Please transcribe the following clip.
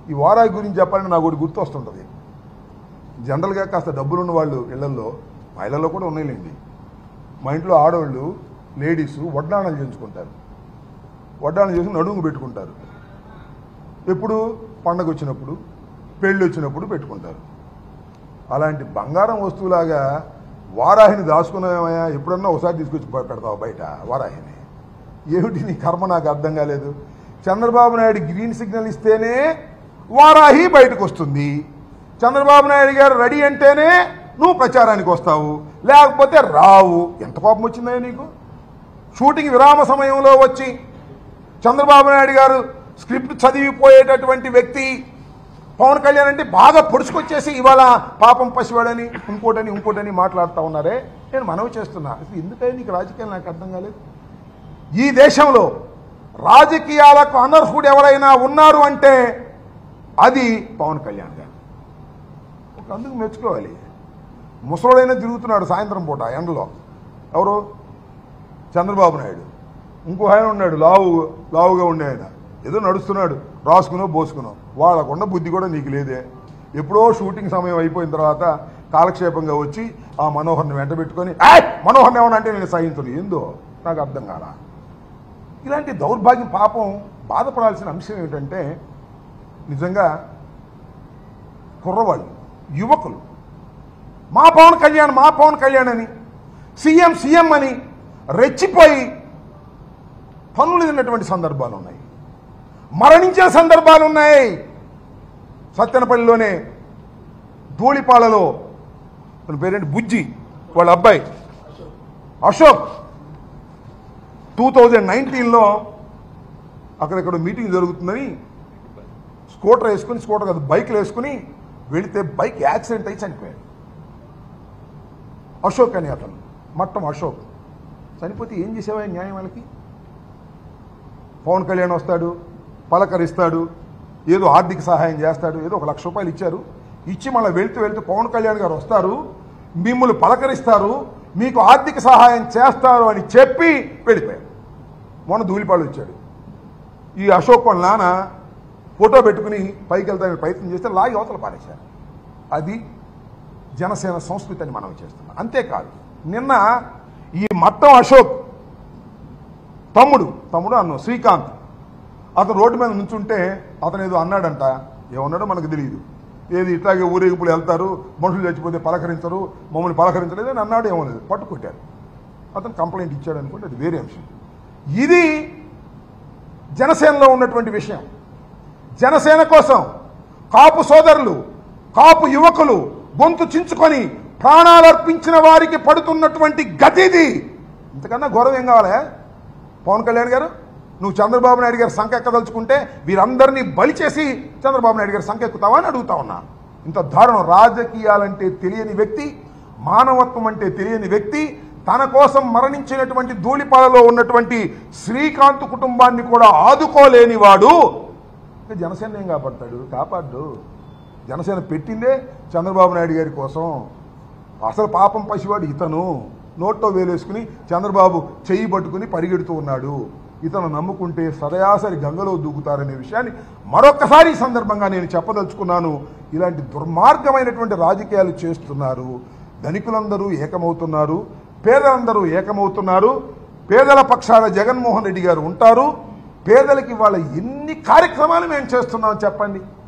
ఈ వారాయి గురించి చెప్పాలంటే నాకు ఒకటి గుర్తు వస్తుంటుంది జనరల్గా కాస్త డబ్బులున్న వాళ్ళు ఇళ్లలో మా ఇళ్లలో కూడా ఉన్నాయిలేండి మా ఇంట్లో ఆడవాళ్ళు లేడీస్ వడ్డాణాలు చేయించుకుంటారు వడ్డాణం చేసి నడుము పెట్టుకుంటారు ఎప్పుడు పండగ వచ్చినప్పుడు పెళ్ళి వచ్చినప్పుడు పెట్టుకుంటారు అలాంటి బంగారం వస్తువులాగా వారాహిని దాచుకున్నామయ్యా ఎప్పుడన్నా ఒకసారి తీసుకొచ్చి బ- పెడతావు బయట వారాహిని ఏమిటి నీ కర్మ నాకు అర్థం కాలేదు చంద్రబాబు నాయుడు గ్రీన్ సిగ్నల్ ఇస్తేనే వారాహి బయటకు వస్తుంది చంద్రబాబు నాయుడు గారు రెడీ అంటేనే నువ్వు ప్రచారానికి వస్తావు లేకపోతే రావు ఎంత కోపం వచ్చిందా నీకు షూటింగ్ విరామ సమయంలో వచ్చి చంద్రబాబు నాయుడు గారు స్క్రిప్ట్ చదివిపోయేటటువంటి వ్యక్తి పవన్ కళ్యాణ్ అంటే బాగా పొడుచుకొచ్చేసి ఇవాళ పాపం పసివాడని ఇంకోటని ఇంకోటని మాట్లాడుతూ ఉన్నారే నేను మనవి చేస్తున్నా అసలు ఎందుకని నీకు రాజకీయాలు నాకు అర్థం కాలేదు ఈ దేశంలో రాజకీయాలకు అనర్హుడు ఎవరైనా ఉన్నారు అంటే అది పవన్ కళ్యాణ్ గారు ఒక అందుకు మెచ్చుకోవాలి ముసలోడైనా తిరుగుతున్నాడు సాయంత్రం పూట ఎండలో ఎవరు చంద్రబాబు నాయుడు ఇంకో ఆయన ఉన్నాడు లావు లావుగా ఉండే ఆయన ఏదో నడుస్తున్నాడు రాసుకునో బోసుకునో వాళ్ళకున్న బుద్ధి కూడా నీకు లేదే ఎప్పుడో షూటింగ్ సమయం అయిపోయిన తర్వాత కాలక్షేపంగా వచ్చి ఆ మనోహర్ని వెంట పెట్టుకొని "ఏయ్, మనోహర్ని ఏమన్నా అంటే నేను సహించను ఏందో నాకు అర్థం కాలా ఇలాంటి దౌర్భాగ్యం పాపం బాధపడాల్సిన అంశం ఏమిటంటే నిజంగా కుర్రవాళ్ళు యువకులు మా పవన్ కళ్యాణ్ మా పవన్ కళ్యాణ్ అని సీఎం సీఎం అని రెచ్చిపోయి పనులు తిన్నటువంటి సందర్భాలు ఉన్నాయి మరణించిన సందర్భాలు ఉన్నాయి సత్తెనపల్లిలోనే ధూళిపాలలో తన పేరేంటి బుజ్జి వాళ్ళ అబ్బాయి అశోక్ టూ థౌజండ్ నైన్టీన్లో అక్కడెక్కడ మీటింగ్ జరుగుతుందని స్కూటర్ వేసుకుని స్కూటర్ కాదు బైక్లు వేసుకుని వెళితే బైక్ యాక్సిడెంట్ అయి చనిపోయాడు అశోక్ అని అతను మట్టం అశోక్ చనిపోతే ఏం చేసేవా న్యాయం వాళ్ళకి పవన్ కళ్యాణ్ వస్తాడు పలకరిస్తాడు ఏదో ఆర్థిక సహాయం చేస్తాడు ఏదో ఒక లక్ష రూపాయలు ఇచ్చారు ఇచ్చి మళ్ళీ వెళ్తూ వెళ్తూ పవన్ కళ్యాణ్ గారు వస్తారు మిమ్మల్ని పలకరిస్తారు మీకు ఆర్థిక సహాయం చేస్తారు అని చెప్పి వెళ్ళిపోయారు మొన్న ధూళిపాడు వచ్చాడు ఈ అశోక్ వాళ్ళ నాన్న ఫోటో పెట్టుకుని పైకి వెళ్తానికి ప్రయత్నం చేస్తే లాగి అవతల పారేశారు అది జనసేన సంస్కృతి అని మనం చేస్తున్నాం అంతేకాదు నిన్న ఈ మట్టం అశోక్ తమ్ముడు తమ్ముడు అన్ను శ్రీకాంత్ అతను రోడ్డు మీద నుంచుంటే అతను ఏదో అన్నాడంట ఏమన్నాడో మనకు తెలియదు ఏది ఇట్లాగే ఊరేగింపులు వెళ్తారు మనుషులు చచ్చిపోతే పలకరించరు మమ్మల్ని పలకరించలేదు అని అన్నాడు ఏమో లేదు పట్టుకొట్టారు అతను కంప్లైంట్ ఇచ్చాడు అనుకుంటే అది వేరే అంశం ఇది జనసేనలో ఉన్నటువంటి విషయం జనసేన కోసం కాపు సోదరులు కాపు యువకులు గొంతు చించుకొని ప్రాణాలు అర్పించిన వారికి పడుతున్నటువంటి గతిది ఇంతకన్నా గౌరవం ఏం కావాలా పవన్ కళ్యాణ్ గారు నువ్వు చంద్రబాబు నాయుడు గారి సంఖ్య ఎక్కదలుచుకుంటే వీరందరినీ బలి చేసి చంద్రబాబు నాయుడు గారి సంఖ్య ఎక్కుతావా అని అడుగుతా ఉన్నా ఇంత దారుణం రాజకీయాలంటే తెలియని వ్యక్తి మానవత్వం అంటే తెలియని వ్యక్తి తన కోసం మరణించినటువంటి ధూళిపాలలో ఉన్నటువంటి శ్రీకాంత్ కుటుంబాన్ని కూడా ఆదుకోలేని వాడు ఇంకా జనసేన ఏం కాపాడతాడు కాపాడు జనసేన పెట్టిందే చంద్రబాబు నాయుడు గారి కోసం అసలు పాపం పసివాడు ఇతను నోట్లో వేలేసుకుని చంద్రబాబు చెయ్యి పట్టుకుని పరిగెడుతూ ఉన్నాడు ఇతను నమ్ముకుంటే సదయాసరి గంగలో దూకుతారనే విషయాన్ని మరొక్కసారి ఈ సందర్భంగా నేను చెప్పదలుచుకున్నాను ఇలాంటి దుర్మార్గమైనటువంటి రాజకీయాలు చేస్తున్నారు ధనికులందరూ ఏకమవుతున్నారు పేదలందరూ ఏకమవుతున్నారు పేదల పక్షాన జగన్మోహన్ రెడ్డి గారు ఉంటారు పేదలకి వాళ్ళ ఎన్ని కార్యక్రమాలు మేము చేస్తున్నాం చెప్పండి